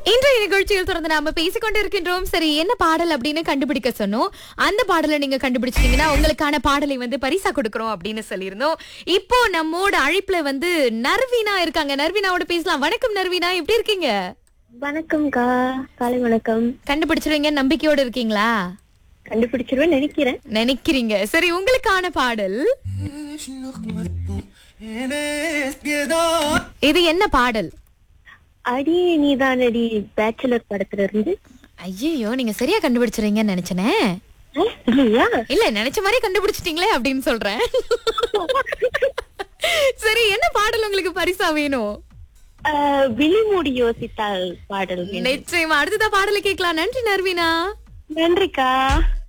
இன்றைய நிகழ்ச்சியில் தொடர்ந்து நாம பேசிக்கொண்டு இருக்கின்றோம் சரி என்ன பாடல் அப்படின்னு கண்டுபிடிக்க சொன்னோம் அந்த பாடலை நீங்க கண்டுபிடிச்சிட்டீங்கன்னா உங்களுக்கான பாடலை வந்து பரிசா கொடுக்கறோம் அப்படின்னு சொல்லியிருந்தோம் இப்போ நம்மோட அழைப்புல வந்து நர்வீனா இருக்காங்க நர்வீனாவோட பேசலாம் வணக்கம் நர்வீனா எப்படி இருக்கீங்க வணக்கம்க்கா காலை வணக்கம் கண்டுபிடிச்சிருவீங்க நம்பிக்கையோட இருக்கீங்களா கண்டுபிடிச்சிருவேன் நினைக்கிறேன் நினைக்கிறீங்க சரி உங்களுக்கான பாடல் இது என்ன பாடல் அடி நீதானடி பேச்சுலர் படத்துல இருந்து ஐயோ நீங்க சரியா கண்டுபிடிச்சிருவீங்கன்னு நினைச்சனே அஹ், இல்லையா இல்ல நினைச்ச மாதிரி கண்டுபிடிச்சிட்டீங்களே அப்படின்னு சொல்றேன் சரி என்ன பாடல் உங்களுக்கு பரிசா வேணும் அஹ், விழிமூடி யோசித்தால் பாடல் வேணும். நிச்சயமா அடுத்ததா பாடலை கேட்கலாம் நன்றி நர்வினா நன்றிக்கா